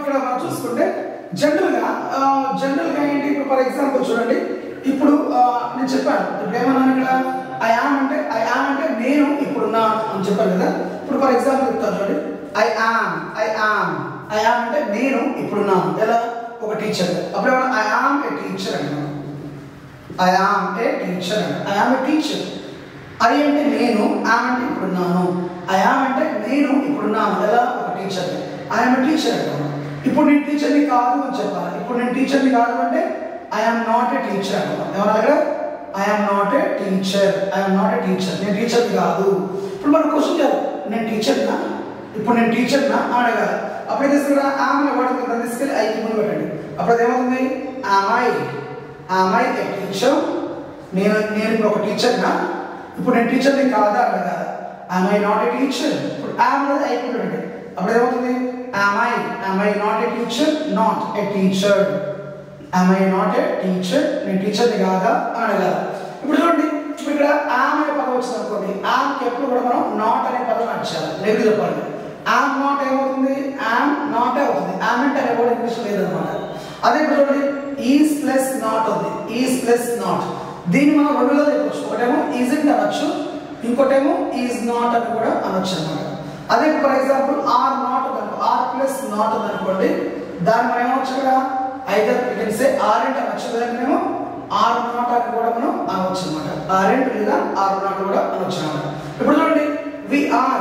ఇక్కడ మనం చూసుకుంటే జనరల్గా జనరల్గా ఏంటి ఇప్పుడు ఫర్ ఎగ్జాంపుల్ చూడండి ఇప్పుడు ఆ, నేను చెప్పాను ఇప్పుడు ఏమన్నాను ఇక్కడ ఐ ఆమ్ అంటే ఐ ఆమ్ అంటే నేను ఇప్పుడున్నా అని చెప్పాను కదా ఇప్పుడు ఫర్ ఎగ్జాంపుల్ చెప్తాను చూడండి I am I am I am అంటే నేను ఇప్పుడున్నాను ఎలా ఒక టీచర్ అప్పుడు ఏమన్నా ఐ ఆమ్ ఏ టీచర్ అంటున్నాను ఐ ఆమ్ ఏ టీచర్ అంట I am a teacher I అంటే నేను ఆమ్ అంటే ఇప్పుడున్నాను ఐ ఆమ్ అంటే నేను ఇప్పుడున్నాను ఎలా ఒక teacher I am a teacher అంటాను ఇప్పుడు నేను టీచర్ని కాదు అని చెప్పాలి ఇప్పుడు నేను టీచర్ని కాదు అంటే I am not a teacher అంటాను ఏమన్నా అక్కడ I am not a teacher I am not a teacher నేను టీచర్ని కాదు ఇప్పుడు మనం క్వశ్చన్ చేయాలి నేను టీచర్నా ఇప్పుడు నేను టీచర్నా అని అడగాలి అప్పుడు తీసుకురా ఆమె వాడుతుంది దాన్ని తీసుకెళ్ళి ఐకి ముందు పెట్టండి అప్పుడు అది ఏమవుతుంది ఆమాయి ఆమాయి ఏ టీచర్ నేను నేను ఇప్పుడు ఒక టీచర్నా ఇప్పుడు నేను టీచర్ని కాదా అడగాలి ఆమె నాట్ ఏ టీచర్ ఇప్పుడు ఆమె అనేది అయిపోయింది అప్పుడు ఏమవుతుంది ఆమె ఆమె not a teacher not a teacher ఆమె నాట్ ఏ టీచర్ నేను టీచర్ని కాదా అని అడగాలి ఇప్పుడు చూడండి ఇప్పుడు ఇక్కడ ఆమె అనే పదం వచ్చింది అనుకోండి ఆమెకి ఎప్పుడు కూడా మనం నాట్ అనే పదం నచ్చాలి నెగిటివ్ చెప్పాలి ఆమ్ నాట్ ఏమవుతుంది ఆమ్ నాట్ అవుతుంది ఆమ్ అంటే అనే కూడా ఇంగ్లీష్ లేదనమాట అదే ఇప్పుడు చూడండి ఈజ్ ప్లస్ నాట్ ఉంది ఈజ్ ప్లస్ నాట్ దీన్ని మనం రెండులో చెప్పొచ్చు ఒకటేమో ఈజ్ ఇట్ అనొచ్చు ఇంకోటేమో ఈజ్ నాట్ అని కూడా అనొచ్చు అనమాట అదే ఫర్ ఎగ్జాంపుల్ ఆర్ నాట్ ఉందనుకో ఆర్ ప్లస్ నాట్ ఉందనుకోండి దాన్ని మనం ఏమొచ్చు ఇక్కడ ఐదర్ సే ఆర్ ఇంట్ అనొచ్చు లేదంటేనేమో ఆర్ నాట్ అని కూడా మనం అనవచ్చు అనమాట ఆర్ ఇంట్ లేదా ఆర్ నాట్ కూడా అనొచ్చు అనమాట ఇప్పుడు చూడండి we are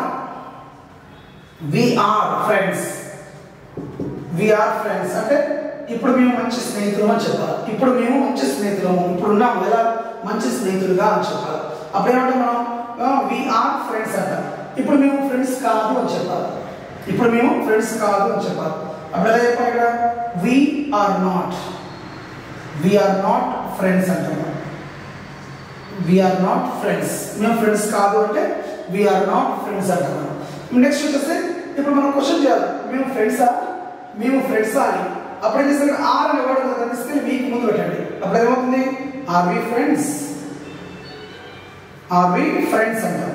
we are friends we are friends అంటే ఇప్పుడు మేము మంచి స్నేహితులు అని చెప్పాలి ఇప్పుడు మేము మంచి స్నేహితులము ఇప్పుడు ఉన్నాము కదా మంచి స్నేహితులుగా అని చెప్పాలి అప్పుడు ఏమంటే మనం వి ఆర్ ఫ్రెండ్స్ అంట ఇప్పుడు మేము ఫ్రెండ్స్ కాదు అని చెప్పాలి ఇప్పుడు మేము ఫ్రెండ్స్ కాదు అని చెప్పాలి అప్పుడు ఎలా చెప్పాలి ఇక్కడ we are not we are not friends అంటాము వి ఆర్ నాట్ ఫ్రెండ్స్ మేము ఫ్రెండ్స్ కాదు అంటే వి ఆర్ నాట్ ఫ్రెండ్స్ అంటాము నెక్స్ట్ వచ్చేసి ఇప్పుడు మనం క్వశ్చన్ చేయాలి మేము ఫ్రెండ్సా మేము ఫ్రెండ్సా అని అప్పుడు ఏం చేస్తారు ఆర్ అనే వర్డ్ కదా తీసుకెళ్ళి వీక్ ముందు పెట్టండి అప్పుడు ఏమవుతుంది are we friends are we friends అంటాం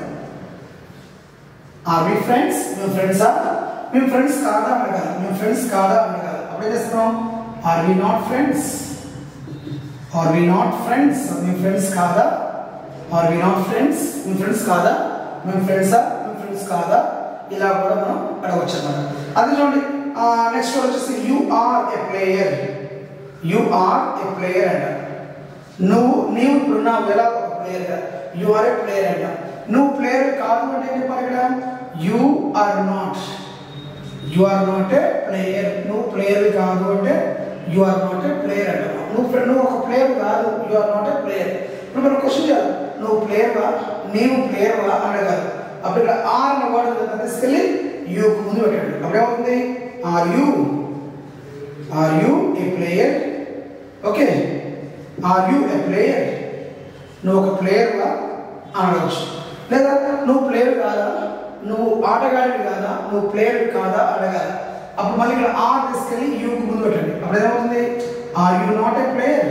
ఆర్ వి ఫ్రెండ్స్ మేము ఫ్రెండ్సా మేము ఫ్రెండ్స్ కాదా అడగాలి మేము ఫ్రెండ్స్ కాదా అడగాలి అప్పుడు ఏం చేస్తున్నాం are we not friends are we not friends మేము ఫ్రెండ్స్ కాదా ఆర్ వి నాట్ ఫ్రెండ్స్ మేము ఫ్రెండ్స్ కాదా మేము ఫ్రెండ్సా మేము ఫ్రెండ్స్ కాదా ఇలా కూడా మనం అడగవచ్చు అన్నమాట అది చూడండి నెక్స్ట్ వచ్చేసి you are a player you are a player అంట నువ్వు నీవు ఇప్పుడున్నావు ఎలా ఒక player you are a player అంట నువ్వు ప్లేయర్ కాదు అంటే ఏం చెప్పాలి ఇక్కడ you are not you are not a player నువ్వు ప్లేయర్ కాదు అంటే you are not a player అంట నువ్వు ప్ర- నువ్వు ఒక ప్లేయర్ కాదు you are not a player ఇప్పుడు మనం క్వశ్చన్ చేయాలి నువ్వు ప్లేయర్ వా నీవు ప్లేయర్ వా అని అడగాలి అప్పుడు ఇక్కడ ఆర్ అనే వర్డ్ తీసుకెళ్ళి యూకు ముందు పెట్టండి అప్పుడు ఏమవుతుంది are you are you a player okay are you a player నువ్వు ఒక ప్లేయర్గా అనవచ్చు లేదా నువ్వు ప్లేయర్ కాదా నువ్వు ఆటగాడివి కాదా నువ్వు ప్లేయర్ కాదా అడగాలి అప్పుడు మళ్ళీ ఇక్కడ ఆర్ తీసుకెళ్ళి యూకి ముందు పెట్టండి అప్పుడు ఏమవుతుంది are you not a player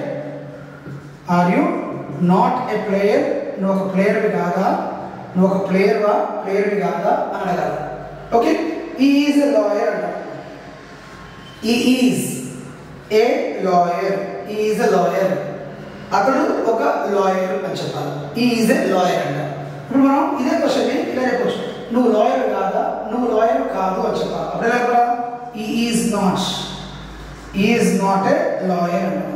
are you not a player నువ్వు ఒక ప్లేయర్వి కాదా నువ్వు ఒక ప్లేయర్వా ప్లేయర్వి కాదా అని అడగాలి okay he is a lawyer అంట he is a lawyer is a lawyer అతడు ఒక లాయర్ అని చెప్పాలి ఈ ఈజ్ ఎ లాయర్ అంట ఇప్పుడు మనం ఇదే క్వశ్చన్ ఇలా చెప్పొచ్చు నువ్వు లాయర్ కాదా నువ్వు లాయర్ కాదు అని చెప్పాలి అప్పుడు ఎలా చెప్పాలా he is not is not a lawyer అంటున్నాం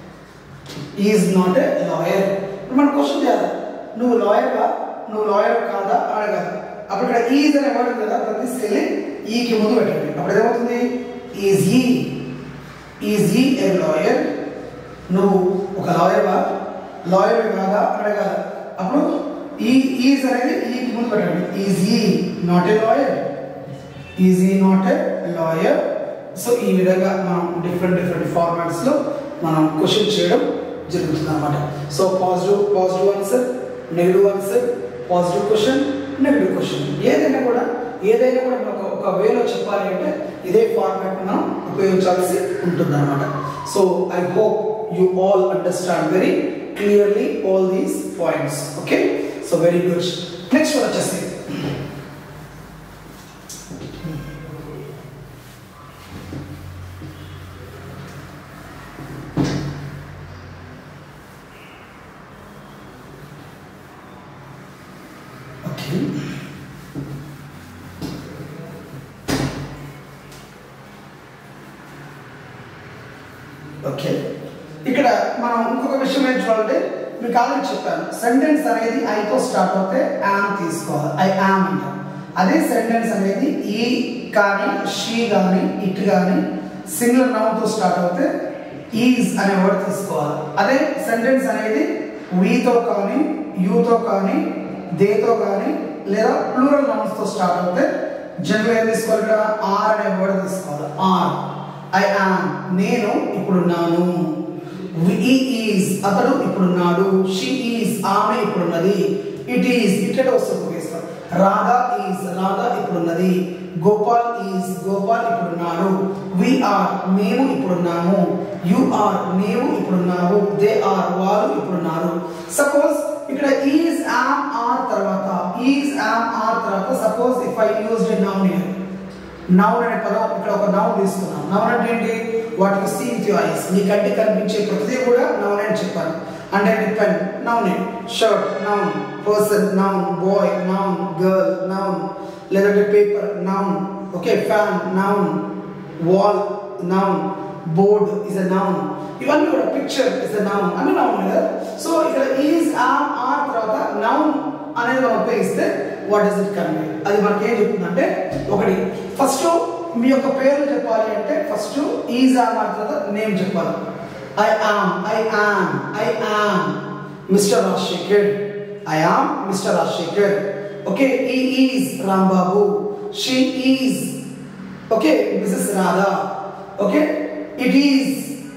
ఈజ్ నాట్ ఏ లాయర్ ఇప్పుడు మనం క్వశ్చన్ చేయాలి నువ్వు లాయర్గా నువ్వు లాయర్ కాదా అని అడగాలి అప్పుడు ఇక్కడ ఈజ్ అనే వర్డ్ ఉంది కదా దాన్ని తీసుకెళ్ళి ఈకి ముందు పెట్టండి అప్పుడు ఏమవుతుంది ఈజ్ ఈ ఈజ్ ఈ ఏ లాయర్ నువ్వు ఒక లాయర్వా లాయర్ కాదా అని అడగాలి అప్పుడు ఈ ఈజ్ అనేది ఈకి ముందు పెట్టండి is he not a lawyer is he not a lawyer so ఈ విధంగా మనం డిఫరెంట్ డిఫరెంట్ ఫార్మాట్స్లో మనం క్వశ్చన్ చేయడం జరుగుతుంది అనమాట so positive positive answer negative answer positive question negative question ఏదైనా కూడా ఏదైనా కూడా మనం ఒక- ఒక వేలో చెప్పాలి అంటే ఇదే ఫార్మాట్ మనం ఉపయోగించాల్సి ఉంటుంది అనమాట so I hope you all understand very clearly all these points okay so very good next one వచ్చేసి ఓకే ఓకే ఇక్కడ మనం ఇంకొక విషయం ఏం చూడాలంటే మీకు ఆల్రెడీ చెప్పాను సెంటెన్స్ అనేది ఐతో స్టార్ట్ అవుతే యామ్ తీసుకోవాలి ఐ యామ్ అంటాం అదే సెంటెన్స్ అనేది ఈ కానీ షీ కానీ ఇట్ కానీ సింగులర్ నౌన్తో స్టార్ట్ అవుతే ఈజ్ అనే వర్డ్ తీసుకోవాలి అదే సెంటెన్స్ అనేది వీతో కానీ యూతో కానీ దేతో కానీ లేదా ప్లూరల్ నౌన్స్తో స్టార్ట్ అవుతే జనరల్ ఏం తీసుకోవాలి ఇక్కడ ఆర్ అనే వర్డ్ తీసుకోవాలి ఆర్ ఐ యామ్ నేను ఇప్పుడున్నాను ఈ ఈజ్ అతడు ఇప్పుడున్నాడు షీ ఈజ్ ఆమె ఇప్పుడున్నది ఇట్ ఈజ్ ఇట్లే వస్తుంది ఉపయోగిస్తాం రాధా ఈజ్ రాధా ఇప్పుడున్నది గోపాల్ ఈజ్ గోపాల్ ఇప్పుడున్నాడు వి ఆర్ మేము ఇప్పుడున్నాము యు ఆర్ నీవు ఇప్పుడున్నావు దే ఆర్ వారు ఇప్పుడున్నారు సపోజ్ ఇక్కడ ఈజ్ ఆమ్ ఆర్ తర్వాత ఈజ్ ఆమ్ ఆర్ తర్వాత suppose if I used noun here noun అనే పదం ఇక్కడ ఒక నౌన్ తీసుకున్నాం నౌన్ అంటే ఏంటి what you see with your eyes మీ కంటి కనిపించే ప్రతిదీ కూడా నౌన్ అని చెప్పాను అంటే pen noun shirt noun person noun boy noun girl noun లేదంటే paper noun okay fan noun wall noun board is a noun ఇవన్నీ కూడా పిక్చర్ ఇస్ అ నౌన్ అన్ని నౌన్ కదా సో ఇక్కడ ఈజ్ ఆమ్ ఆర్ తర్వాత నౌన్ అనేది మనం ఉపయోగిస్తే వాట్ ఇస్ ఇట్ కన్వే అది మనకి ఏం చెప్తుందంటే ఒకటి ఫస్ట్ మీ యొక్క పేరు చెప్పాలి అంటే ఫస్ట్ ఈజ్ ఆమ్ ఆర్ తర్వాత నేమ్ చెప్పాలి I am I am I am Mr Rajasekhar I am Mr Rajasekhar okay he is Rambabu she is okay Mrs Radha okay it is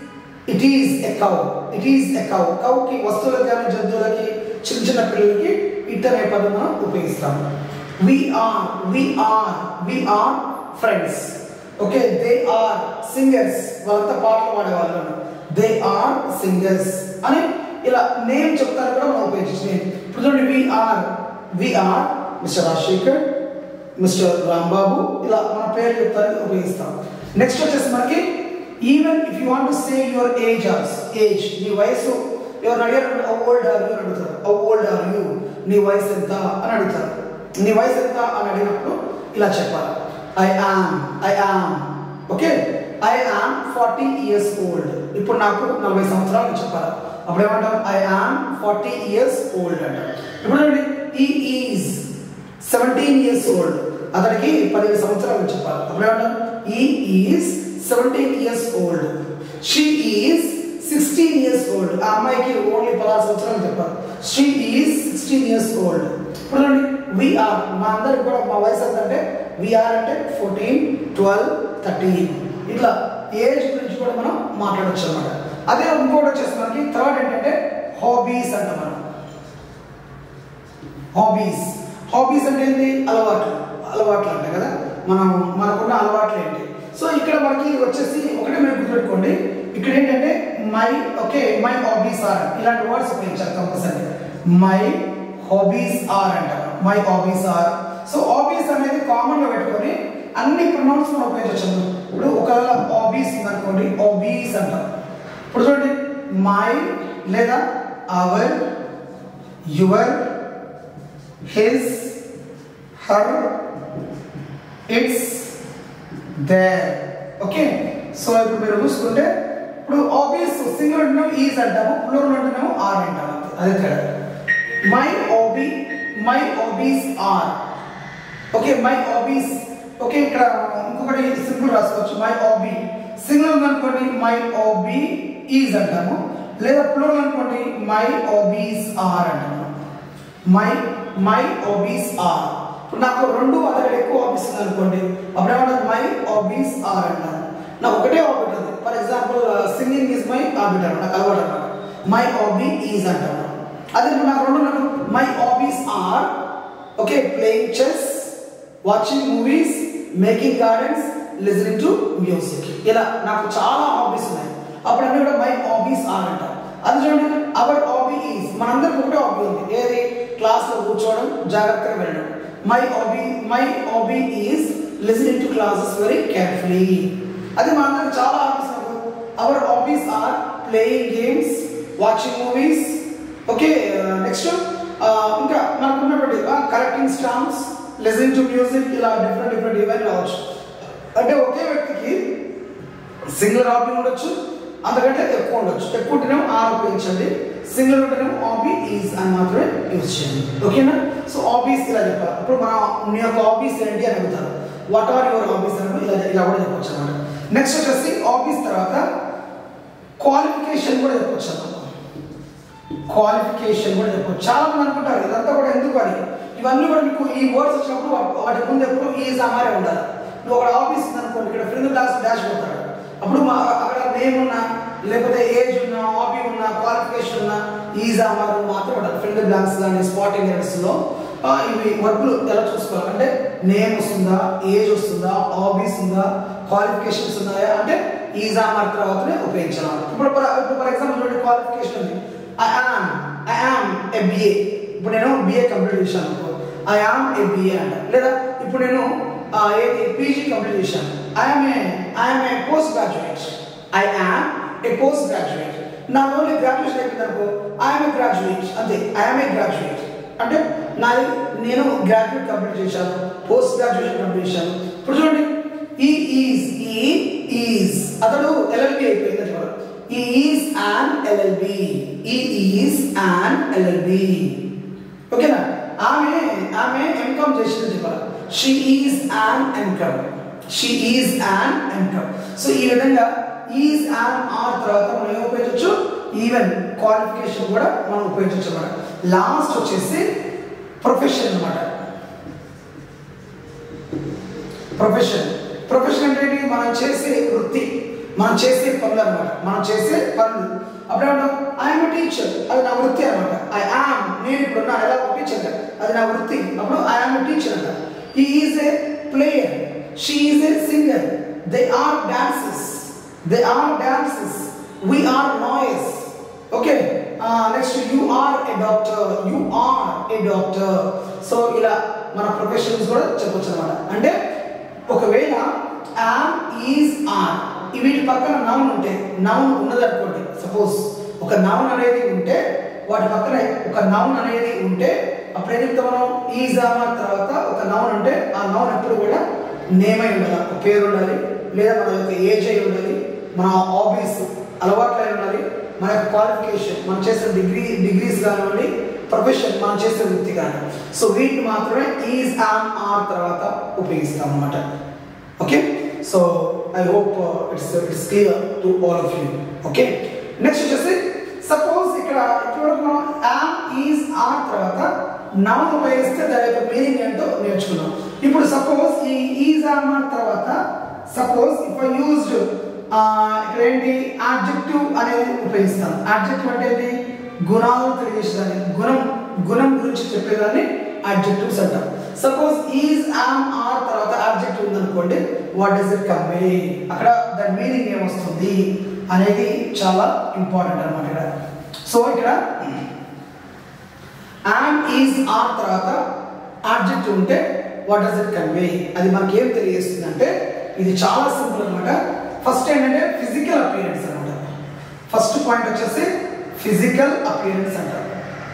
it is a cow it is a cow కౌకి వస్తువులకు కానీ జంతువులకి చిన్న చిన్న పిల్లలకి it అనే పదం మనం ఉపయోగిస్తాం we are we are we are friends okay they are singers వాళ్ళంతా పాటలు పాడేవాళ్ళు దే ఆర్ సింగర్స్ అని ఇలా నేమ్ చెప్తారు కూడా మనం ఉపయోగించి నేమ్ ఇప్పుడు చూడండి we are we are Mr Rajasekhar Mr Rambabu ఇలా మన పేరు చెప్తారు ఉపయోగిస్తాం నెక్స్ట్ వచ్చేసి మనకి even if you want to say your age ours age నీ వయసు ఎవరు అడిగారు హౌ ఓల్డ్ ఆర్ యూ అని అడుగుతారు హౌ ఓల్డ్ ఆర్ యూ నీ వయసు ఎంత అని అడుగుతారు నీ వయసు ఎంత అని అడిగినప్పుడు ఇలా చెప్పాలి I am I am okay I am forty years old ఇప్పుడు నాకు నలభై సంవత్సరాలు అని చెప్పాలి అప్పుడు ఏమంటాం I am forty years old అంటారు ఇప్పుడు చూడండి he is seventeen years old అతనికి పదిహేను సంవత్సరాలు చెప్పాలి అప్పుడు ఏమంటాం he is seventeen years old she is sixteen years old ఆ అమ్మాయికి ఓన్లీ పదహారు సంవత్సరాలు చెప్పాలి she is sixteen years old ఇప్పుడు చూడండి వీఆర్ మా అందరికి కూడా మా వయసు ఎంత అంటే వీఆర్ అంటే ఫోర్టీన్ ట్వెల్వ్ థర్టీన్ ఇట్లా ఏజ్ గురించి కూడా మనం మాట్లాడచ్చు అనమాట అదే ఇంకోటి వచ్చేసి మనకి థర్డ్ ఏంటంటే హాబీస్ అంట మనం హాబీస్ హాబీస్ అంటే ఏంటి అలవాట్లు అలవాట్లు అంట కదా మనం మనకున్న అలవాట్లు ఏంటి సో ఇక్కడ మనకి వచ్చేసి ఒకటే మీరు గుర్తుపెట్టుకోండి ఇక్కడ ఏంటంటే my okay my hobbies are ఇలాంటి వర్డ్స్ ఉపయోగించాలి కంపల్సరీ మై హాబీస్ ఆర్ అంటారు my hobbies are so hobbies అనేది కామన్ గా పెట్టుకొని అన్ని ప్రొనౌన్స్ మనం ఉపయోగించవచ్చు ఇప్పుడు ఒకవేళ హాబీస్ ఉందనుకోండి హాబీస్ అంటాం ఇప్పుడు చూడండి మై లేదా our your his her its their okay so ఇప్పుడు మీరు చూసుకుంటే ఇప్పుడు ఆబీస్ సింగిల్ అంటున్నాము ఈజ్ అంటాము ప్లూరల్ అంటున్నాము ఆర్ అంటాము అదే తేడా my hobby my hobbies are okay my hobbies okay ఇక్కడ ఇంకొకటి సింపుల్ రాసుకోవచ్చు మై హాబీ సింగిల్ ఉందనుకోండి మై హాబీ ఈజ్ అంటాము లేదా ప్లూరల్ అనుకోండి మై హాబీస్ ఆర్ అంటాము మై మై హాబీస్ ఆర్ ఇప్పుడు నాకు రెండు అతను ఎక్కువ హాబీస్ ఉంది అనుకోండి అప్పుడు ఏమంటారు మై హాబీస్ ఆర్ అంటాను నాకు ఒకటే హాబీ ఉంది for example singing is my hobby అంటారు నాకు అలవాటు అనమాట మై హాబీ ఈజ్ అంటాను అదే ఇప్పుడు నాకు రెండు నాకు my hobbies are okay playing chess watching movies making gardens listening to music ఇలా నాకు చాలా హాబీస్ ఉన్నాయి అప్పుడు అన్ని కూడా మై హాబీస్ ఆర్ అంటారు అది చూడండి అవర్ హాబీ ఈజ్ మనందరికి ఒకటే హాబీ ఉంది ఏది క్లాస్లో కూర్చోవడం జాగ్రత్తగా వెళ్ళడం my hobby my hobby is listening to classes very carefully అది మనందరికి చాలా hobbies our hobbies are playing games watching movies okay next ఇంకా మనకు ఉన్నటువంటి collecting stamps listening to music ఇలా డిఫరెంట్ డిఫరెంట్ ఇవన్నీ రావచ్చు అంటే ఒకే వ్యక్తికి సింగిల్ హాబీ ఉండొచ్చు అంతకంటే ఎక్కువ ఉండొచ్చు ఎక్కువ ఉంటేనేమో ఆర్ ఉపయోగించండి సింగిల్ ఉంటేనేమో హాబీ ఈజ్ అని మాత్రమే యూజ్ చేయండి ఓకేనా సో హాబీస్ ఇలా చెప్పాలి ఇప్పుడు మన నీ యొక్క హాబీస్ ఏంటి అని అడుగుతారు వాట్ ఆర్ యువర్ హాబీస్ అని ఇలా ఇలా కూడా చెప్పొచ్చు అనమాట నెక్స్ట్ వచ్చేసి హాబీస్ తర్వాత క్వాలిఫికేషన్ కూడా చెప్పొచ్చు అన్నమాట క్వాలిఫికేషన్ కూడా చెప్పొచ్చు చాలా మంది అనుకుంటారు ఇదంతా కూడా ఎందుకు అని ఇవన్నీ కూడా మీకు ఈ వర్డ్స్ వచ్చినప్పుడు వా- వాటి ముందు ఎప్పుడు ఈజ్ అమారే ఉండాలి నువ్వు ఒక ఆఫీస్ ఉందనుకోండి ఇక్కడ ఫ్రెండ్ క్లాస్ డాష్ పోతాడు అప్పుడు మా అక్కడ నేమ్ ఉన్నా లేకపోతే ఏజ్ ఉన్నా హాబీ ఉన్నా క్వాలిఫికేషన్ ఉన్నా ఈజ్ అమారు మాత్రం ఉండాలి ఫ్రెండ్ బ్లాంక్స్ కానీ స్పాటింగ్ లో ఇవి వర్క్లు ఎలా చూసుకోవాలి అంటే నేమ్ వస్తుందా ఏజ్ వస్తుందా హాబీస్ ఉందా క్వాలిఫికేషన్స్ ఉన్నాయా అంటే ఈజ్ అమార్ తర్వాతనే ఉపయోగించాలి ఇప్పుడు for- ఇప్పుడు ఫర్ ఎగ్జాంపుల్ క్వాలిఫికేషన్ ఉంది I am I am a BA ఇప్పుడు నేను బిఏ కంప్లీట్ చేశాను అనుకో ఐ ఆమ్ ఏ బిఏ అంట లేదా ఇప్పుడు నేను ఆ, ఏది పీజీ కంప్లీట్ చేశాను I'm a I'm a post graduate I am a post graduate నా ఓన్లీ గ్రాడ్యుయేషన్ అయిపోయింది అనుకో ఐఎమ్ ఏ గ్రాడ్యుయేట్ అంతే ఐఎమ్ ఏ గ్రాడ్యుయేట్ అంటే నాది నేను గ్రాడ్యుయేట్ కంప్లీట్ చేశాను పోస్ట్ గ్రాడ్యుయేషన్ కంప్లీట్ చేశాను ఇప్పుడు చూడండి ఈ ఈజ్ ఈ ఈజ్ అతడు ఎల్ఎల్బి అయిపోయింది చూడండి he is an LLB he is an LLB ఓకేనా ఆమె ఆమె ఎంకామ్ చేసింది చెప్పాలి she is an MCom she is an MCom so ఈ విధంగా ఈజ్ అన్ ఆర్ తర్వాత మనం ఏం ఉపయోగించవచ్చు ఈవెన్ క్వాలిఫికేషన్ కూడా మనం ఉపయోగించవచ్చు అన్నమాట లాస్ట్ వచ్చేసి ప్రొఫెషన్ అన్నమాట ప్రొఫెషన్ ప్రొఫెషన్ అంటే ఏంటి? మనం చేసే వృత్తి మనం చేసే పనులు అనమాట మనం చేసే పనులు అప్పుడు ఏమంటాం ఐఎమ్ టీచర్ అది నా వృత్తి అనమాట ఐ ఆమ్ నేను ఇప్పుడు నా ఎలా టీచర్ అది నా వృత్తి అప్పుడు ఐఎమ్ టీచర్ అంట he is a player she is a singer they are dances they are dances we are noise okay next you are a doctor you are a doctor so ఇలా మన professions కూడా చెప్పొచ్చు అనమాట అంటే ఒకవేళ yam is are వీటి పక్కన noun ఉంటే నౌన్ ఉన్నదనుకోండి సపోజ్ ఒక నౌన్ అనేది ఉంటే వాటి పక్కన ఒక నౌన్ అనేది ఉంటే అప్పుడు ఏం చెప్తాం మనం ఈజ్ ఆర్ తర్వాత ఒక నౌన్ ఉంటే ఆ నౌన్ ఎప్పుడు కూడా నేమ్ అయి ఉండాలి ఒక పేరు ఉండాలి లేదా మన యొక్క ఏజ్ అయి ఉండాలి మన హాబీస్ అలవాట్లు అయి ఉండాలి మన యొక్క క్వాలిఫికేషన్ మనం చేసిన డిగ్రీ డిగ్రీస్ కానివ్వండి ప్రొఫెషన్ మనం చేసే వృత్తి కానీ సో వీటిని మాత్రమే ఈజ్ ఆన్ ఆర్ తర్వాత ఉపయోగిస్తాం అన్నమాట okay so I hope it's it's clear to all of you okay next వచ్చేసి సపోజ్ ఇక్కడ ఇప్పటివరకు మనం యామ్ ఈజ్ ఆర్ తర్వాత నౌన్ ఉపయోగిస్తే దాని యొక్క మీనింగ్ ఏంటో నేర్చుకున్నాం ఇప్పుడు సపోజ్ ఈ ఈజ్ ఆర్ తర్వాత సపోజ్ ఇఫ్ ఐ యూజ్డ్ ఇక్కడ ఏంటి ఆబ్జెక్టివ్ అనేది ఉపయోగిస్తాను ఆబ్జెక్టివ్ అంటే ఏంటి గుణాలను తెలియజేసేదాన్ని గుణం గుణం గురించి చెప్పేదాన్ని ఆబ్జెక్టివ్స్ అంటాం సపోజ్ ఈజ్ ఆమ్ ఆర్ తర్వాత ఆబ్జెక్టివ్ ఉందనుకోండి వాట్ డస్ ఇట్ కన్వే అక్కడ దాని మీనింగ్ ఏమొస్తుంది అనేది చాలా ఇంపార్టెంట్ అనమాట ఇక్కడ సో ఇక్కడ ఆమ్ ఈజ్ ఆర్ తర్వాత ఆబ్జెక్టివ్ ఉంటే వాట్ డస్ ఇట్ కన్వే అది మనకి ఏం తెలియజేస్తుంది అంటే ఇది చాలా సింపుల్ అనమాట ఫస్ట్ ఏంటంటే ఫిజికల్ అపియరెన్స్ అనమాట ఫస్ట్ పాయింట్ వచ్చేసి ఫిజికల్ అపియరెన్స్ అంటారు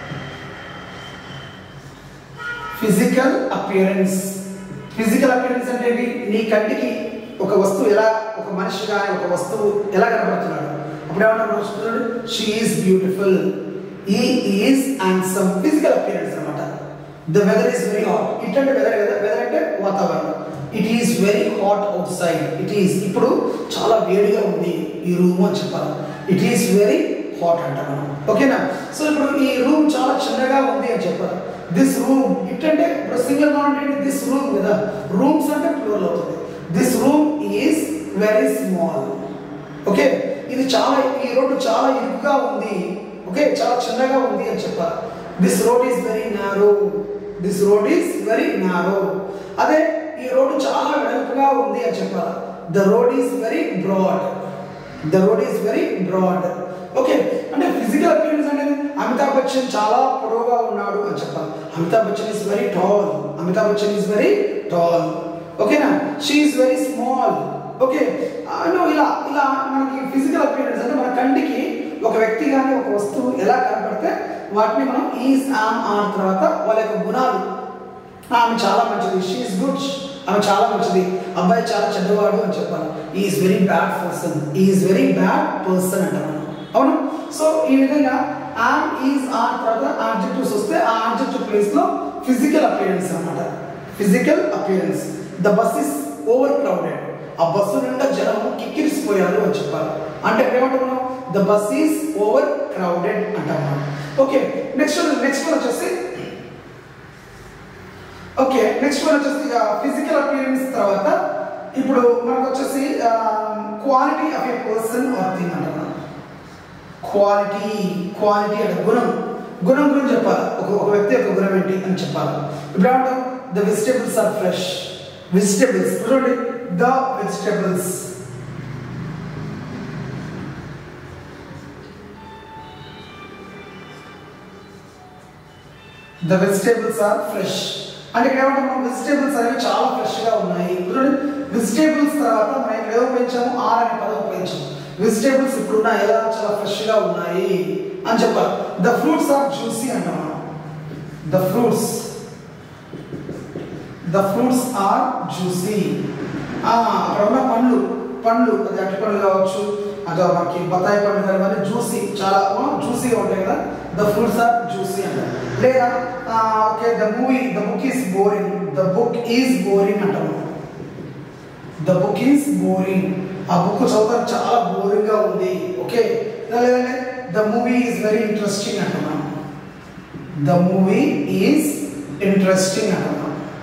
ఫిజికల్ అపియరెన్స్ ఫిజికల్ అపియరెన్స్ అంటే ఏంటి నీ కంటికి ఒక వస్తువు ఎలా ఒక మనిషి కానీ ఒక వస్తువు ఎలా కనబడుతున్నాడు అప్పుడు ఏమన్నా చూడండి she is beautiful he is handsome physical appearance అనమాట the weather is very hot it అంటే వెదర్ వెదర్ అంటే వాతావరణం it is very hot outside it is ఇప్పుడు చాలా వేడిగా ఉంది ఈ రూమ్ అని చెప్పాలి ఇట్ ఈస్ వెరీ హాట్ అంట మనం ఓకేనా సో ఇప్పుడు ఈ రూమ్ చాలా చిన్నగా ఉంది అని చెప్పాలి దిస్ రూమ్ ఇట్ అంటే ఇప్పుడు సింగిల్ గా అంటే దిస్ రూమ్ కదా రూమ్స్ అంటే ప్లూరల్ అవుతుంది this room is very small okay ఇది చాలా ఈ రోడ్డు చాలా ఇరుకుగా ఉంది ఓకే చాలా చిన్నగా ఉంది అని చెప్పాలి this road is very narrow this road is very narrow అదే ఈ రోడ్డు చాలా వెడల్పుగా ఉంది అని చెప్పాలి the road is very broad the road is very broad okay అంటే ఫిజికల్ అపియరెన్స్ అనేది అమితాబ్ బచ్చన్ చాలా పొడవుగా ఉన్నాడు అని చెప్పాలి Amitabh Bachchan is very tall Amitabh Bachchan is very tall ఓకేనా she is very small okay no ఇలా ఇలా మనకి ఫిజికల్ అపియరెన్స్ అంటే మన కంటికి ఒక వ్యక్తి కానీ ఒక వస్తువు ఎలా కనపడితే లేకపోతే వాటిని మనం ఈజ్ ఆమ్ ఆర్ తర్వాత వాళ్ళ యొక్క గుణాలు ఆమె చాలా మంచిది షీఈస్ గుడ్ ఆమె చాలా మంచిది అబ్బాయి చాలా చెడ్డవాడు అని చెప్పాలి is very bad person is very bad person అంటాం మనం అవును సో ఈ విధంగా ఆమ్ ఈజ్ ఆర్ తర్వాత ఆబ్జెక్టివ్స్ వస్తే ఆ ఆబ్జెక్టివ్ ప్లేస్ లో ఫిజికల్ అపియరెన్స్ అన్నమాట physical appearance the bus is over crowded ఆ బస్సు నిండా జనం కిక్కిరిసిపోయారు అని చెప్పాలి అంటే ఏమంటున్నాం the bus is over crowded అంటాం మనం ఓకే నెక్స్ట్ నెక్స్ట్ వన్ వచ్చేసి ఓకే నెక్స్ట్ వన్ వచ్చేసి ఫిజికల్ అపియరెన్స్ తర్వాత ఇప్పుడు మనకు వచ్చేసి quality of a person or thing అంటున్నాం క్వాలిటీ క్వాలిటీ అంటే గుణం గుణం గురించి చెప్పాలి ఒక ఒక వ్యక్తి యొక్క గుణం ఏంటి అని చెప్పాలి ఇప్పుడు ఏమంటాం the vegetables are fresh vegetables చూడండి the vegetables the vegetables are fresh అంటే ఇక్కడ ఏమంటాం వెజిటేబుల్స్ అనేవి చాలా ఫ్రెష్ గా ఉన్నాయి చూడండి వెజిటేబుల్స్ తర్వాత మనం ఇక్కడ ఏదో ఉపయోగించాము ఆర్ అనే పదం ఉపయోగించాము వెజిటేబుల్స్ ఇప్పుడున్న ఎలా చాలా ఫ్రెష్ గా ఉన్నాయి అని చెప్పాలి ద ఫ్రూట్స్ ఆర్ జ్యూసీ అంటాం మనం the fruits the fruits are juicy అక్కడ ఉన్న పండ్లు పండ్లు అది అరటి పండ్లు కావచ్చు అదో మనకి బత్తాయి పండ్లు కానీ ఇవన్నీ జ్యూసీ చాలా జ్యూసీగా ఉంటాయి కదా ద ఫ్రూట్స్ ఆర్ జ్యూసీ అంటారు లేదా okay the movie the book is boring the book is boring అంటాము ద బుక్ ఈజ్ బోరింగ్ ఆ బుక్ చదవడం చాలా బోరింగ్ గా ఉంది ఓకే లేదంటే the movie is very interesting అంటున్నాం ద మూవీ ఈజ్ ఇంట్రెస్టింగ్ అంటున్నాం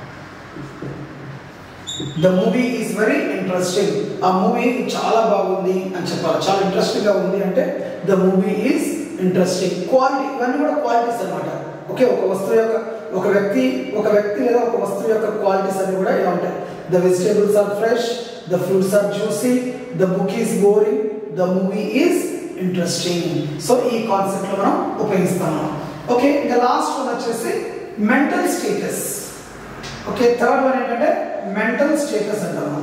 the movie is very interesting ఆ మూవీ చాలా బాగుంది అని చెప్పాలి చాలా ఇంట్రెస్టింగ్ గా ఉంది అంటే the movie is interesting quality ఇవన్నీ కూడా క్వాలిటీస్ అనమాట ఓకే ఒక వస్తువు యొక్క ఒక వ్యక్తి ఒక వ్యక్తి లేదా ఒక వస్తువు యొక్క క్వాలిటీస్ అన్ని కూడా ఇలా ఉంటాయి the vegetables are fresh the fruits are juicy the book is boring the movie is interesting so ఈ కాన్సెప్ట్ లో మనం ఉపయోగిస్తాము ఓకే ఇంకా లాస్ట్ వన్ వచ్చేసి mental status okay third one ఏంటంటే మెంటల్ స్టేటస్ అంటాము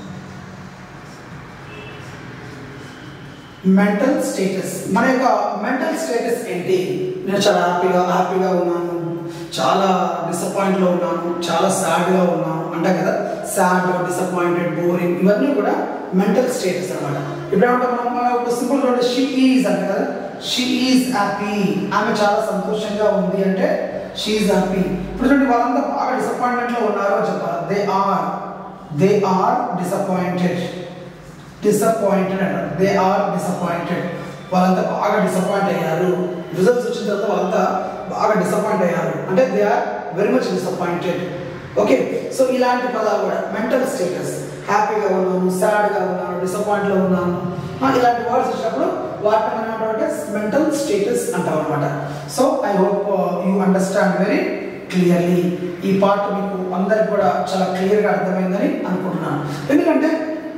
మెంటల్ స్టేటస్ మన యొక్క మెంటల్ స్టేటస్ ఏంటి నేను చాలా హ్యాపీగా హ్యాపీగా ఉన్నాను చాలా డిసప్పాయింట్లో ఉన్నాను చాలా సాడ్గా ఉన్నాను అంటాం కదా సాడ్ డిసప్పాయింటెడ్ బోరింగ్ ఇవన్నీ కూడా మెంటల్ స్టేటస్ అనమాట ఇప్పుడు ఏమంటాం మనం మనం ఇప్పుడు సింపుల్ చూడండి షీ ఈజ్ అంటే కదా షీ ఈజ్ హ్యాపీ ఆమె చాలా సంతోషంగా ఉంది అంటే షీ ఈజ్ హ్యాపీ ఇప్పుడు చూడండి వాళ్ళంతా బాగా డిసప్పాయింట్మెంట్లో ఉన్నారు అని చెప్పాలి they are they are disappointed disappointed అంటారు దే ఆర్ డిసప్పాయింటెడ్ వాళ్ళంతా బాగా డిసప్పాయింట్ అయ్యారు రిజల్ట్స్ వచ్చిన తర్వాత వాళ్ళంతా బాగా డిసప్పాయింట్ అయ్యారు అంటే they are very much disappointed okay so ఇలాంటి పదాలు కూడా మెంటల్ స్టేటస్ హ్యాపీగా ఉన్నాను సాడ్గా ఉన్నాను డిసప్పాయింట్లో ఉన్నాను ఆ, ఇలాంటి వర్డ్స్ వచ్చినప్పుడు వాటిని మనం ఏమంటామంటే మెంటల్ స్టేటస్ అంటాం అనమాట so I hope you understand very clearly ఈ పార్ట్ మీకు అందరికి కూడా చాలా క్లియర్గా అర్థమైందని అనుకుంటున్నాను ఎందుకంటే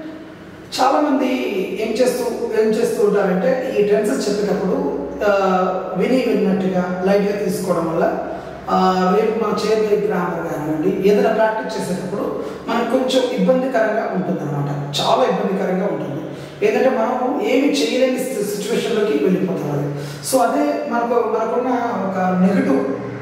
చాలా మంది ఏం చేస్తూ ఏం చేస్తూ ఉంటారంటే ఈ టెన్సెస్ చెప్పేటప్పుడు ఆ, విని విన్నట్టుగా లైట్గా తీసుకోవడం వల్ల ఆ, రేపు మనం చేయబోయే గ్రామర్ కానివ్వండి ఏదైనా ప్రాక్టీస్ చేసేటప్పుడు మనకు కొంచెం ఇబ్బందికరంగా ఉంటుంది అనమాట చాలా ఇబ్బందికరంగా ఉంటుంది ఏంటంటే మనం ఏమి చేయలేని సిచ్యువేషన్లోకి వెళ్ళిపోతాం అది సో అదే మనకు మనకున్న ఒక నెగిటివ్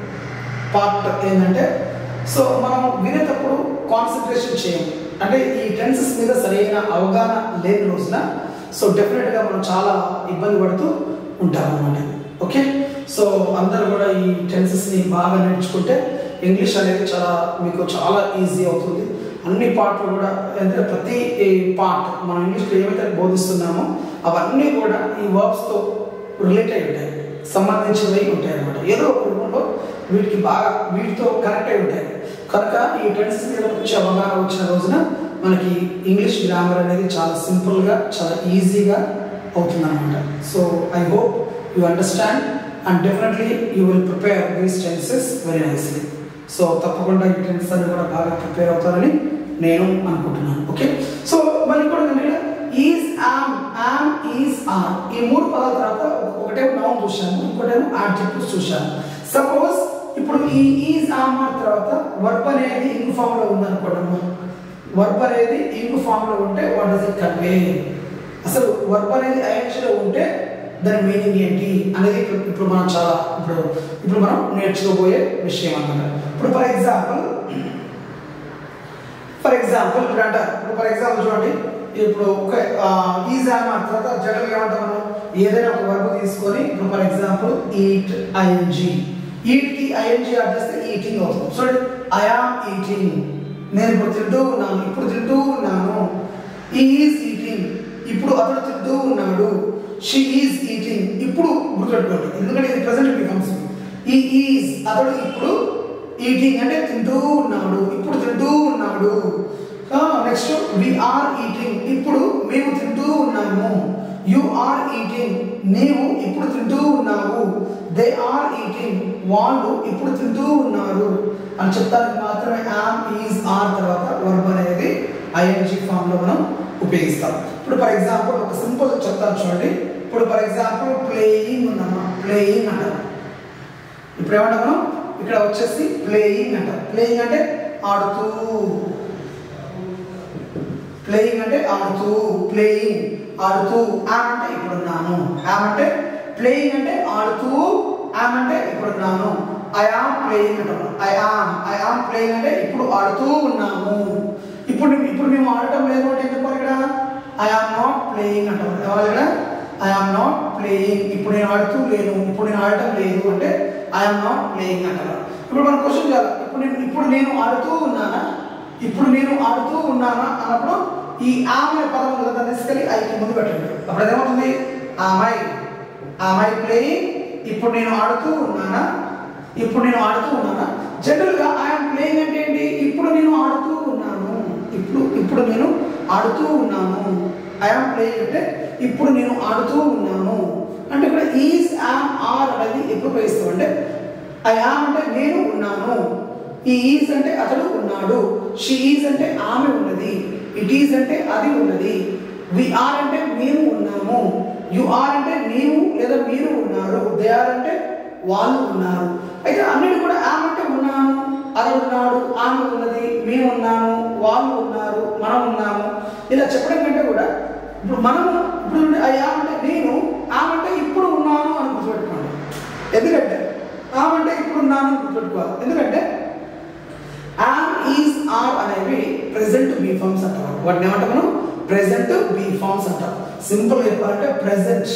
పార్ట్ ఏంటంటే సో మనం వినేటప్పుడు కాన్సన్ట్రేషన్ చేయం అంటే ఈ టెన్సెస్ మీద సరైన అవగాహన లేని రోజున సో డెఫినెట్గా మనం చాలా ఇబ్బంది పడుతూ ఉంటాం అన్నమాట ఓకే సో అందరూ కూడా ఈ టెన్సెస్ని బాగా నేర్చుకుంటే ఇంగ్లీష్ అనేది చాలా మీకు చాలా ఈజీ అవుతుంది అన్ని పార్ట్లు కూడా అంటే ప్రతి పార్ట్ మనం ఇంగ్లీష్లో ఏమైతే బోధిస్తున్నామో అవన్నీ కూడా ఈ వర్బ్స్తో రిలేట్ అయి ఉంటాయి సంబంధించినవి ఉంటాయి అన్నమాట ఏదో ఒక రూపంలో వీటికి బాగా వీటితో కనెక్ట్ అయి ఉంటాయి కనుక ఈ టెన్సెస్ మీద వచ్చే అవగాహన వచ్చిన రోజున మనకి ఇంగ్లీష్ గ్రామర్ అనేది చాలా సింపుల్గా చాలా ఈజీగా అవుతుందన్నమాట so I hope you understand and definitely you will prepare these tenses very nicely so తప్పకుండా ఈ టెన్సెస్ అన్ని కూడా బాగా ప్రిపేర్ అవుతారని నేను అనుకుంటున్నాను ఓకే సో మళ్ళీ కూడా ఏంటంటే is am am is are ఈ మూడు పదాల తర్వాత ఒకటేమో నౌన్ చూశాను ఇంకోటేమో ఆడ్జెక్టివ్స్ చూశాను సపోజ్ ఇప్పుడు ఈ ఈజ్ ఆమ్ ఆర్ తర్వాత వర్బ్ అనేది ఇంగ్ ఫామ్ లో ఉందనుకోవడము వర్బ్ అనేది ఇంగ్ ఫామ్ లో ఉంటే వాట్ డస్ ఇట్ కన్వే అసలు వర్బ్ అనేది ఐఎన్జీలో ఉంటే దాని మీనింగ్ ఏంటి అనేది ఇప్పుడు ఇప్పుడు మనం చాలా ఇప్పుడు ఇప్పుడు మనం నేర్చుకోబోయే విషయం అన్నమాట ఇప్పుడు ఫర్ ఎగ్జాంపుల్ ఫర్ ఎగ్జాంపుల్ ఇప్పుడు అంటారు ఇప్పుడు ఫర్ ఎగ్జాంపుల్ చూడండి ఇప్పుడు ఒక ఈజ్ ఆమ్ తర్వాత జనరల్ ఏమంటాం మనం ఏదైనా ఒక వర్బ్ తీసుకొని ఇప్పుడు for example eat ING eat కి ఐఎన్జి యాడ్ చేస్తే ఈటింగ్ అవుతుంది చూడండి ఐ ఆమ్ ఈటింగ్ నేను ఇప్పుడు తింటూ ఉన్నాను ఇప్పుడు తింటూ ఉన్నాను ఈజ్ ఈటింగ్ ఇప్పుడు అతడు తింటూ ఉన్నాడు షీ ఈజ్ ఈటింగ్ ఇప్పుడు గుర్తుపెట్టుకోండి ఎందుకంటే ఇది ప్రజెంట్ బికమ్స్ ఈ ఈజ్ అతడు ఇప్పుడు ఈటింగ్ అంటే తింటూ ఉన్నాడు ఇప్పుడు తింటూ ఉన్నాడు నెక్స్ట్ వి ఆర్ ఈటింగ్ ఇప్పుడు మేము తింటూ ఉన్నాము యు ఆర్ ఈటింగ్ నీవు ఇప్పుడు తింటూ ఉన్నావు దే ఆర్ ఈటింగ్ వాళ్ళు ఇప్పుడు తింటూ ఉన్నారు అని చెప్తానికి మాత్రమే యామ్ ఈజ్ ఆర్ తర్వాత వర్బ్ అనేది ఐఎన్జి ఫామ్ లో మనం ఉపయోగిస్తాం ఇప్పుడు ఫర్ ఎగ్జాంపుల్ ఒక సింపుల్ చెప్తాను చూడండి ఇప్పుడు ఫర్ ఎగ్జాంపుల్ ప్లేయింగ్ ఉన్నామా ప్లేయింగ్ అంటారు ఇప్పుడు ఏమంటాం మనం ఇక్కడ వచ్చేసి ప్లేయింగ్ అంటారు ప్లేయింగ్ అంటే ఆడుతూ ప్లేయింగ్ అంటే ఆడుతూ ప్లేయింగ్ ఆడుతూ యామ్ అంటే ఇప్పుడున్నాను యామ్ అంటే ప్లేయింగ్ అంటే ఆడుతూ యామ్ అంటే ఇప్పుడున్నాను ఐ ఆమ్ ప్లేయింగ్ అంటాను I am I am playing అంటే ఇప్పుడు ఆడుతూ ఉన్నాము ఇప్పుడు ఇప్పుడు మేము ఆడటం లేదు అంటే ఎందుకు ఇక్కడ ఐ ఆమ్ నాట్ ప్లేయింగ్ అంటాం ఎవరు ఇక్కడ ఐ ఆమ్ నాట్ ప్లేయింగ్ ఇప్పుడు నేను ఆడుతూ లేను ఇప్పుడు నేను ఆడటం లేదు అంటే ఐఎమ్ నాట్ ప్లేయింగ్ అంటారు ఇప్పుడు మనం క్వశ్చన్ చేయాలి ఇప్పుడు నేను ఇప్పుడు నేను ఆడుతూ ఉన్నానా ఇప్పుడు నేను ఆడుతూ ఉన్నానా అన్నప్పుడు ఈ ఆమె పదం ఉంది కదా తీసుకెళ్ళి ఐకి ముందు పెట్టండి అప్పుడు అదేమవుతుంది ఆమె ఆమె ప్లేయింగ్ ఇప్పుడు నేను ఆడుతూ ఉన్నానా ఇప్పుడు నేను ఆడుతూ ఉన్నానా జనరల్గా ఐఎమ్ ప్లేయింగ్ అంటే ఏంటి ఇప్పుడు నేను ఆడుతూ ఉన్నాను ఇప్పుడు ఇప్పుడు నేను ఆడుతూ ఉన్నాను ఐఎమ్ ప్లేయింగ్ అంటే ఇప్పుడు నేను ఆడుతూ ఉన్నాను అంటే ఇక్కడ ఈజ్ యామ్ ఆర్ అనేది ఎప్పుడు ఉపయోగిస్తాం అంటే ఐ యామ్ అంటే నేను ఉన్నాను ఈ ఈజ్ అంటే అతడు ఉన్నాడు షీ ఈజ్ అంటే ఆమె ఉన్నది ఇట్ ఈజ్ అంటే అది ఉన్నది వి ఆర్ అంటే మేము ఉన్నాము యు ఆర్ అంటే నీవు లేదా మీరు ఉన్నారు దే ఆర్ అంటే వాళ్ళు ఉన్నారు అయితే అన్నిటి కూడా ఆమె అంటే ఉన్నాను అతడు ఉన్నాడు ఆమె ఉన్నది మేము ఉన్నాము వాళ్ళు ఉన్నారు మనం ఉన్నాము ఇలా చెప్పడం కంటే కూడా ఇప్పుడు మనము ఇప్పుడు అయ్యా అంటే నేను ఆమంటే ఇప్పుడు ఉన్నాను అని గుర్తుపెట్టుకోండి ఎందుకంటే ఆమంటే ఇప్పుడు ఉన్నాను అని గుర్తుపెట్టుకోవాలి ఎందుకంటే ఆమ్ ఈజ్ ఆర్ అనేవి ప్రెసెంట్ బీ ఫార్మ్స్ అంటారు వాటిని ఏమంటాం మనం ప్రెసెంట్ బీ ఫార్మ్స్ అంటాం సింపుల్ చెప్పాలంటే ప్రెసెంట్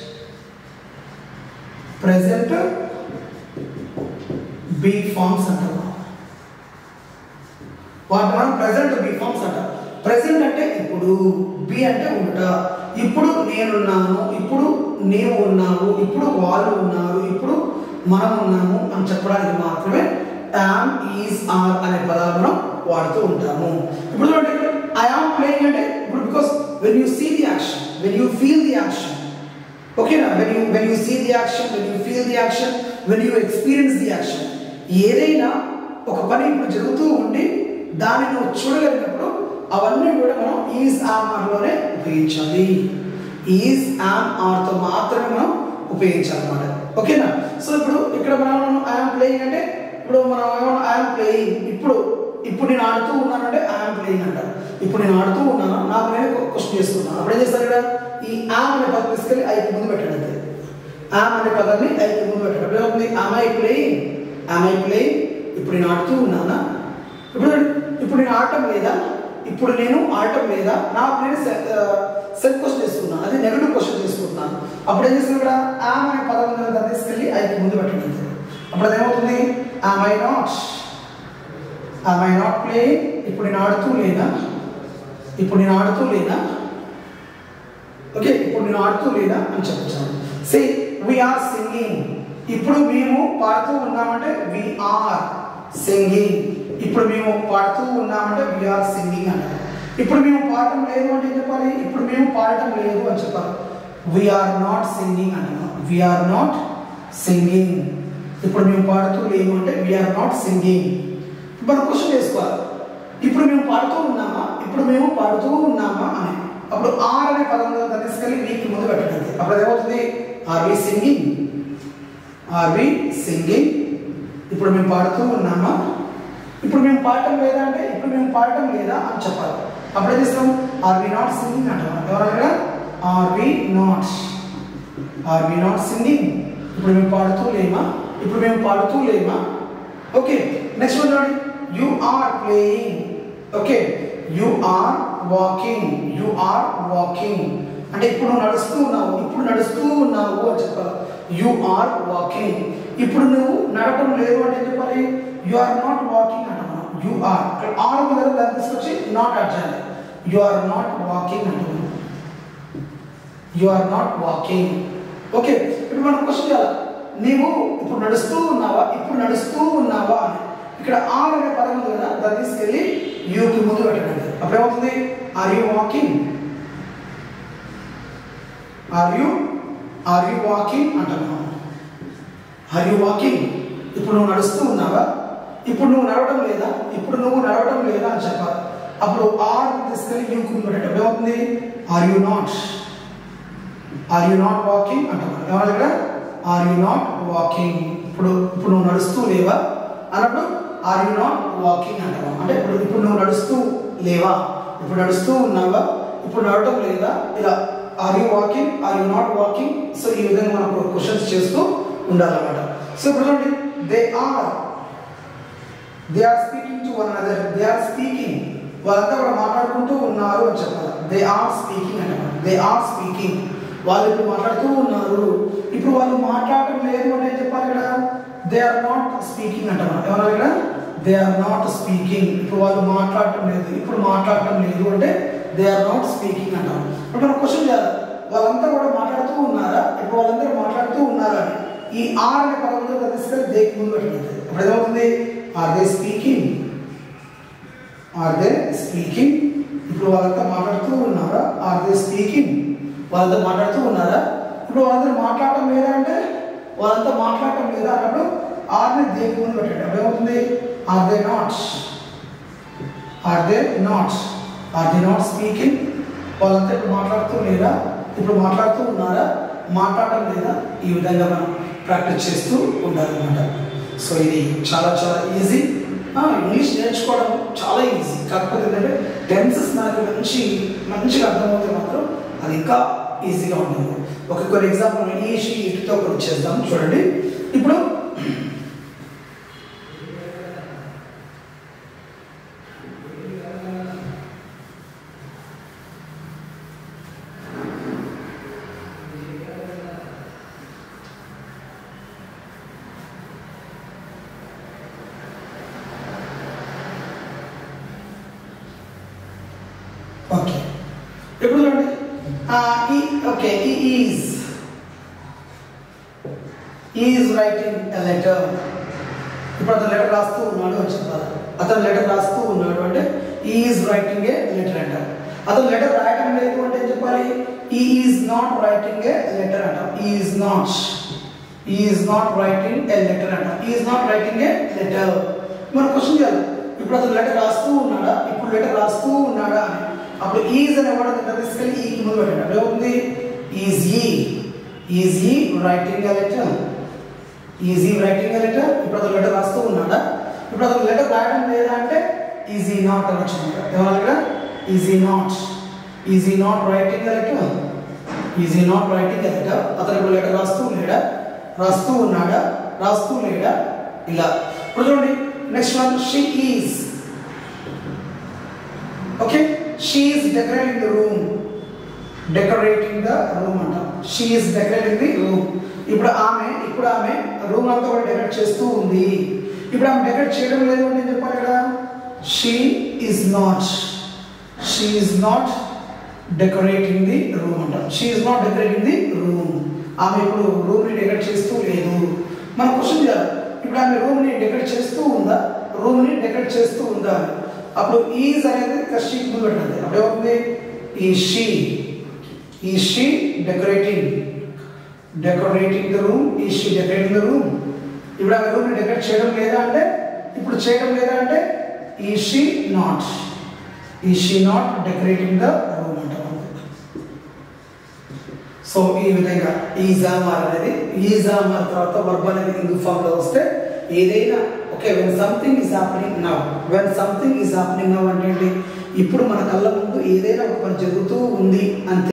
ప్రెసెంట్ బీ ఫార్మ్స్ అంటారు వాటిని మనం ప్రెసెంట్ బీ ఫార్మ్స్ అంటాం ప్రెసెంట్ అంటే ఇప్పుడు బి అంటే ఉంట ఇప్పుడు నేనున్నాను ఇప్పుడు నీవు ఉన్నావు ఇప్పుడు వాళ్ళు ఉన్నారు ఇప్పుడు మనం ఉన్నాము అని చెప్పడానికి మాత్రమే యామ్ ఈజ్ ఆర్ అనే పదాలు మనం వాడుతూ ఉంటాము ఇప్పుడు చూడండి ఐ ఆమ్ ప్లేయింగ్ అంటే ఇప్పుడు because when you see the action when you feel the action ఓకేనా when you when you see the action when you feel the action when you experience the action ఏదైనా ఒక పని ఇప్పుడు జరుగుతూ ఉండి దాన్ని నువ్వు చూడగలిగినప్పుడు అవన్నీ కూడా మనం ఈజ్ ఆమ్ ఆర్లోనే ఉపయోగించాలి ఈజ్ ఆమ్ ఆర్తో మాత్రమే మనం ఉపయోగించాలన్నమాట ఓకేనా సో ఇప్పుడు ఇక్కడ మనం ఐఎమ్ ప్లేయింగ్ అంటే ఇప్పుడు మనం ఏమన్నా ఐఎమ్ ప్లేయింగ్ ఇప్పుడు ఇప్పుడు నేను ఆడుతూ ఉన్నానంటే ఐఎమ్ ప్లేయింగ్ అంటారు ఇప్పుడు నేను ఆడుతూ ఉన్నాను నాకు నేను క్వశ్చన్ చేసుకున్నాను అప్పుడు ఏం చేస్తారు ఇక్కడ ఈ ఆమ్ అనే పదం తీసుకెళ్ళి ఐకి ముందు పెట్టండి అంతే ఆమ్ అనే పదాన్ని ఐకి ముందు పెట్టండి అప్పుడు ఏమవుతుంది am I playing am I playing ఇప్పుడు నేను ఆడుతూ ఉన్నానా ఇప్పుడు ఇప్పుడు నేను ఆడటం లేదా ఇప్పుడు నేను ఆడటం లేదా నాకు నేను సెల్ఫ్ క్వశ్చన్ చేసుకున్నాను అది నెగటివ్ క్వశ్చన్ చేసుకుంటున్నాను అప్పుడు ఏం చేస్తుంది ఇక్కడ ఆమ్ అనే పదం ఉంది కదా, దాన్ని తీసుకెళ్ళి ఐకి ముందు పెట్టండి అంతే అప్పుడు అదేమవుతుంది am I not am I not play ఇప్పుడు నేను ఆడుతూ లేనా ఇప్పుడు నేను ఆడుతూ లేనా ఓకే ఇప్పుడు నేను ఆడుతూ లేనా అని చెప్పాను సే ఆర్ సింగింగ్ ఇప్పుడు మేము పాడుతూ ఉన్నామంటే వి ఆర్ సింగింగ్ ఇప్పుడు మేము పాడుతూ ఉన్నామంటే వి ఆర్ సింగింగ్ అంటారు ఇప్పుడు మేము పాడటం లేదు అంటే ఏం చెప్పాలి ఇప్పుడు మేము పాడటం లేదు అని చెప్పాలి వి ఆర్ నాట్ సింగింగ్ అంటున్నాం వి ఆర్ నాట్ సింగింగ్ ఇప్పుడు మేము పాడుతూ లేము అంటే వి ఆర్ నాట్ సింగింగ్ మనం క్వశ్చన్ చేసుకోవాలి ఇప్పుడు మేము పాడుతూ ఉన్నామా ఇప్పుడు మేము పాడుతూ ఉన్నామా అని అప్పుడు ఆర్ అనే పదం దాన్ని తీసుకెళ్ళి వీకి ముందు పెట్టండి అప్పుడు ఏమవుతుంది are we singing are we singing ఇప్పుడు మేము పాడుతూ ఉన్నామా ఇప్పుడు మేము పాడటం లేదా అంటే ఇప్పుడు మేము పాడటం లేదా అని చెప్పాలి అప్పుడు ఏం చేస్తాం ఆర్ వి నాట్ సింగింగ్ అంటాం ఎవరైనా are we not are we not singing ఇప్పుడు మేము పాడుతూ లేమా ఇప్పుడు మేము పాడుతూ లేమా ఓకే నెక్స్ట్ వన్ చూడండి you are playing okay you are walking you are walking అంటే ఇప్పుడు నువ్వు నడుస్తూ ఉన్నావు ఇప్పుడు నడుస్తూ ఉన్నావు అని చెప్పాలి యు ఆర్ వాకింగ్ ఇప్పుడు నువ్వు నడవటం లేదు అంటే ఏం చెప్పాలి యు ఆర్ నాట్ వాకింగ్ అంటున్నావు యు ఆర్ ఇక్కడ ఆర్ ఉంది కదా దాన్ని తీసుకొచ్చి నాట్ యాడ్ చేయాలి యు ఆర్ నాట్ వాకింగ్ అంటున్నావు you are not walking okay ఇప్పుడు మనం క్వశ్చన్ చేయాలి నీవు ఇప్పుడు నడుస్తూ ఉన్నావా ఇప్పుడు నడుస్తూ ఉన్నావా అని ఇక్కడ ఆర్ అనే పదం ఉంది కదా దాన్ని తీసుకెళ్ళి యూకి ముందు పెట్టండి అప్పుడు ఏమవుతుంది are you walking are you are you walking అంటున్నావు ఆర్ యూ వాకింగ్ ఇప్పుడు నువ్వు నడుస్తూ ఉన్నావా ఇప్పుడు నువ్వు నడవడం లేదా ఇప్పుడు నువ్వు నడవడం లేదా అని చెప్పాలి అప్పుడు ఆర్ తీసుకెళ్ళి యూకి ముందు పెట్టండి అప్పుడు ఏమవుతుంది are you not are you not walking అంటున్నారు ఏమన్నా ఇక్కడ ఆర్ యు నాట్ వాకింగ్ ఇప్పుడు ఇప్పుడు నువ్వు నడుస్తూ లేవా అన్నప్పుడు ఆర్ యు నాట్ వాకింగ్ అంటావా అంటే ఇప్పుడు ఇప్పుడు నువ్వు నడుస్తూ లేవా ఇప్పుడు నడుస్తూ ఉన్నావా ఇప్పుడు నడవటం లేదా ఇలా are you walking are you not walking so ఈ విధంగా మనం క్వశ్చన్స్ చేస్తూ ఉండాలన్నమాట సో ఇప్పుడు చూడండి they are they are speaking to one other they are speaking వాళ్ళంతా కూడా మాట్లాడుకుంటూ ఉన్నారు అని చెప్పాలి దే ఆర్ స్పీకింగ్ అంటారు దే ఆర్ స్పీకింగ్ వాళ్ళు ఇప్పుడు మాట్లాడుతూ ఉన్నారు ఇప్పుడు వాళ్ళు మాట్లాడటం లేదు అంటే ఏం చెప్పాలి ఇక్కడ దే ఆర్ నాట్ స్పీకింగ్ అంటారు ఏమన్నా ఇక్కడ దే ఆర్ నాట్ స్పీకింగ్ ఇప్పుడు వాళ్ళు మాట్లాడటం లేదు ఇప్పుడు మాట్లాడటం లేదు అంటే దే ఆర్ నాట్ స్పీకింగ్ అంటారు ఇప్పుడు మనం క్వశ్చన్ చేయాలి వాళ్ళంతా కూడా మాట్లాడుతూ ఉన్నారా ఇప్పుడు వాళ్ళందరూ మాట్లాడుతూ ఉన్నారా అని ఈ ఆర్ అనే పదంతో తీసుకెళ్ళి దేకి ముందు పెట్టినది ఇప్పుడు ఏమవుతుంది are they speaking are they speaking ఇప్పుడు వాళ్ళంతా మాట్లాడుతూ ఉన్నారా ఆర్ దే స్పీకింగ్ వాళ్ళతో మాట్లాడుతూ ఉన్నారా ఇప్పుడు వాళ్ళందరూ మాట్లాడటం లేదా అంటే వాళ్ళంతా మాట్లాడటం లేదా అన్నప్పుడు ఆర్ని దేనికి ముందు పెట్టండి అప్పుడు ఏమవుతుంది are they not are they not are they not speaking వాళ్ళంతా ఇప్పుడు మాట్లాడుతూ లేదా ఇప్పుడు మాట్లాడుతూ ఉన్నారా మాట్లాడటం లేదా ఈ విధంగా మనం ప్రాక్టీస్ చేస్తూ ఉండాలన్నమాట సో ఇది చాలా చాలా ఈజీ ఇంగ్లీష్ నేర్చుకోవడం చాలా ఈజీ కాకపోతే ఏంటంటే టెన్సెస్ మనకి మంచి మంచిగా అర్థమవుతే మాత్రం అది ఇంకా ఈజీగా ఉంటుంది ఒక కొన్ని ఎగ్జాంపుల్ ఈ షీ ఇటుతో ఒకటి చేద్దాం చూడండి ఇప్పుడు ఓకే ఇప్పుడు చూడండి ఈ okay he is is writing a letter ఇప్పుడు అతను లెటర్ రాస్తూ ఉన్నాడు అని చెప్పాలి అతను లెటర్ రాస్తూ ఉన్నాడు అంటే ఈజ్ రైటింగ్ ఏ లెటర్ అంటారు అతను లెటర్ రాయటం లేదు అంటే ఏం చెప్పాలి he is not writing a letter అంటాం is not is not writing a letter అంటాం is not writing a letter మనం క్వశ్చన్ చేయాలి ఇప్పుడు అతను లెటర్ రాస్తూ ఉన్నాడా ఇప్పుడు లెటర్ రాస్తూ ఉన్నాడా అని అప్పుడు ఈజ్ అనే వర్డ్ దగ్గర తీసుకెళ్ళి ఈ ముందు పెట్టండి అప్పుడు ఏమవుతుంది is he is he writing a letter is he writing letter ఇప్పుడు అతను లెటర్ రాస్తూ ఉన్నాడా ఇప్పుడు అతను లెటర్ రాయడం లేదా అంటే ఈజీ నాట్ అని వచ్చింది ఏమన్నా ఇక్కడ is he not is he not writing letter is he not writing letter అతను ఇప్పుడు లెటర్ రాస్తూ లేడా రాస్తూ ఉన్నాడా రాస్తూ లేడా ఇలా ఇప్పుడు చూడండి next one she is okay she is decorating the room decorating the room అంట she is decorating the room ఇప్పుడు ఆమె ఇప్పుడు ఆమె రూమ్ అంతా కూడా డెకరేట్ చేస్తూ ఉంది ఇప్పుడు ఆమె డెకరేట్ చేయడం లేదు అంటే ఏం చెప్పాలి ఇక్కడ she is not she is not decorating the room అంట she is not decorating the room ఆమె ఇప్పుడు రూమ్ ని డెకరేట్ చేస్తూ లేదు మనం క్వశ్చన్ చేయాలి ఇప్పుడు ఆమె రూమ్ ని డెకరేట్ చేస్తూ ఉందా రూమ్ ని డెకరేట్ చేస్తూ ఉందా అప్పుడు ఈజ్ అనేది షీ ముందు పెట్టండి అప్పుడు ఏమవుతుంది is she is she decorating decorating the room is she decorating the room ఇప్పుడు ఆమె రూమ్ ని డెకరేట్ చేయడం లేదా అంటే ఇప్పుడు చేయడం లేదా అంటే is she not is she not decorating the room అంటాం సో ఈ విధంగా ఈ జామార్ అనేది ఈ జామార్ తర్వాత వర్బ్ అనేది ఇందు ఫామ్ లో వస్తే ఏదైనా okay when something is happening now when something is happening now అంటే ఏంటి ఇప్పుడు మన కళ్ళ ముందు ఏదైనా ఒక పని జరుగుతూ ఉంది అంతే